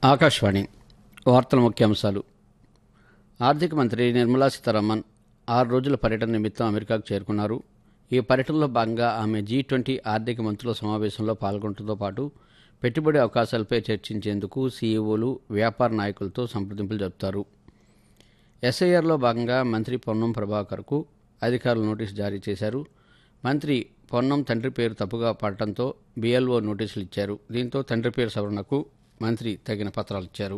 ఆకాశవాణి వార్తల ముఖ్యాంశాలు ఆర్థిక మంత్రి నిర్మలా సీతారామన్ ఆరు రోజుల పర్యటన నిమిత్తం అమెరికాకు చేరుకున్నారు ఈ పర్యటనలో భాగంగా ఆమె జీ ట్వంటీ ఆర్థిక మంత్రుల సమావేశంలో పాల్గొనడంతో పాటు పెట్టుబడి అవకాశాలపై చర్చించేందుకు సీఈఓలు వ్యాపార నాయకులతో సంప్రదింపులు జరుపుతారు ఎస్ఐఆర్లో భాగంగా మంత్రి పొన్నం ప్రభాకర్కు అధికారులు నోటీసు జారీ చేశారు మంత్రి పొన్నం తండ్రి పేరు తప్పుగా పడటంతో బీఎల్ఓ నోటీసులు ఇచ్చారు దీంతో తండ్రి పేరు సవరణకు మంత్రి తగిన పత్రాలు ఇచ్చారు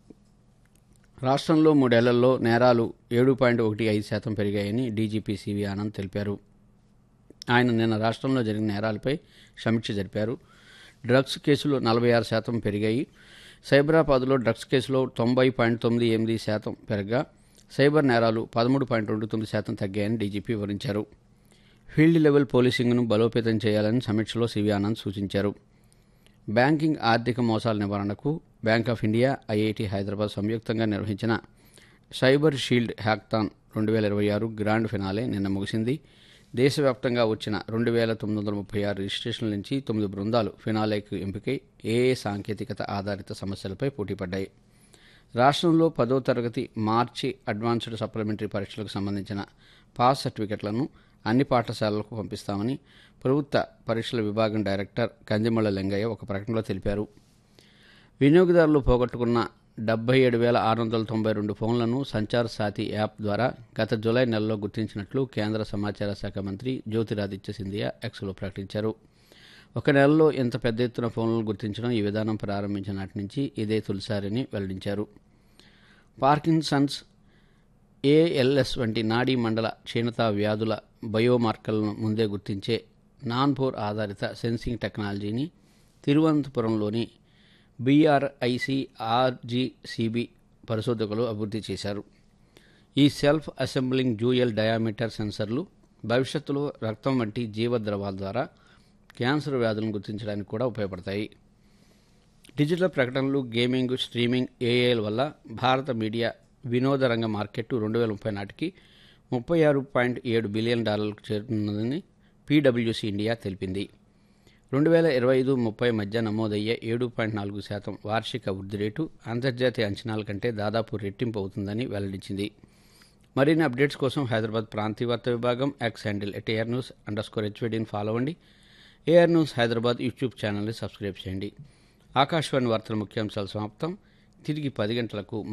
రాష్ట్రంలో మూడేళ్లలో నేరాలు ఏడు పాయింట్ ఒకటి ఐదు శాతం పెరిగాయని డీజీపీ సివి ఆనంద్ తెలిపారు ఆయన నిన్న రాష్ట్రంలో జరిగిన నేరాలపై సమీక్ష జరిపారు డ్రగ్స్ కేసులు నలభై ఆరు శాతం పెరిగాయి సైబరాబాద్లో డ్రగ్స్ కేసులో తొంభై పాయింట్ తొమ్మిది ఎనిమిది శాతం పెరగా సైబర్ నేరాలు పదమూడు పాయింట్ రెండు తొమ్మిది శాతం తగ్గాయని డీజీపీ వివరించారు ఫీల్డ్ లెవెల్ పోలీసింగ్ను బలోపేతం చేయాలని సమీక్షలో సివి ఆనంద్ సూచించారు బ్యాంకింగ్ ఆర్థిక మోసాల నివారణకు bank of India IIT Hyderabad సంయుక్తంగా నిర్వహించిన సైబర్ షీల్డ్ హ్యాక్థాన్ రెండు వేల ఇరవై ఆరు గ్రాండ్ ఫినాలే నిన్న ముగిసింది దేశవ్యాప్తంగా వచ్చిన రెండు వేల తొమ్మిది వందల ముప్పై ఆరు రిజిస్ట్రేషన్ల నుంచి తొమ్మిది బృందాలు ఫినాలేకు ఎంపికై ఏఏ సాంకేతికత ఆధారిత సమస్యలపై పోటీపడ్డాయి రాష్ట్రంలో పదో తరగతి మార్చి అడ్వాన్స్డ్ సప్లిమెంటరీ పరీక్షలకు సంబంధించిన పాస్ సర్టిఫికెట్లను అన్ని పాఠశాలలకు పంపిస్తామని ప్రభుత్వ పరీక్షల విభాగం డైరెక్టర్ కందిమళ్ళ లింగయ్య ఒక ప్రకటనలో తెలిపారు వినియోగదారులు పోగొట్టుకున్న డెబ్బై ఏడు వేల ఆరు వందల తొంభై రెండు ఫోన్లను సంచార్ సాతి యాప్ ద్వారా గత జూలై నెలలో గుర్తించినట్లు కేంద్ర సమాచార శాఖ మంత్రి జ్యోతిరాదిత్య సింధియా ఎక్స్లో ప్రకటించారు ఒక నెలలో ఇంత పెద్ద ఎత్తున ఫోన్లను గుర్తించడం ఈ విధానం ప్రారంభించిన నాటి నుంచి ఇదే తొలిసారని వెల్లడించారు పార్కిన్సన్స్ ఏఎల్ఎస్ వంటి నాడీ మండల క్షీణత వ్యాధుల బయోమార్కర్లను ముందే గుర్తించే నాన్పోర్ ఆధారిత సెన్సింగ్ టెక్నాలజీని తిరువనంతపురంలోని బీఆర్ఐసి ఆర్జీసీబీ పరిశోధకులు అభివృద్ధి చేశారు ఈ సెల్ఫ్ అసెంబ్లింగ్ డ్యూయల్ డయామీటర్ సెన్సర్లు భవిష్యత్తులో రక్తం వంటి జీవద్రవాల ద్వారా క్యాన్సర్ వ్యాధులను గుర్తించడానికి కూడా ఉపయోగపడతాయి డిజిటల్ ప్రకటనలు గేమింగ్ స్ట్రీమింగ్ ఏఐల వల్ల భారత మీడియా వినోద రంగ మార్కెట్ రెండు వేల ముప్పై నాటికి ముప్పై ఆరు పాయింట్ ఏడు బిలియన్ డాలర్లకు చేరుతున్నదని పీడబ్ల్యూసీ ఇండియా తెలిపింది రెండు వేల ఇరవై ఐదు ముప్పై మధ్య నమోదయ్యే ఏడు పాయింట్ నాలుగు శాతం వార్షిక వృద్ధి రేటు అంతర్జాతీయ అంచనాల కంటే దాదాపు రెట్టింపు అవుతుందని వెల్లడించింది మరిన్ని అప్డేట్స్ కోసం హైదరాబాద్ ప్రాంతీయ వార్తా విభాగం X handle at AR news under score హెచ్వీడీని ఫాలో అవ్వండి ఏఆర్ న్యూస్ హైదరాబాద్ యూట్యూబ్ ఛానల్ని సబ్స్క్రైబ్ చేయండి ఆకాశవాణి వార్తల ముఖ్యాంశాలు సమాప్తం తిరిగి పది గంటలకు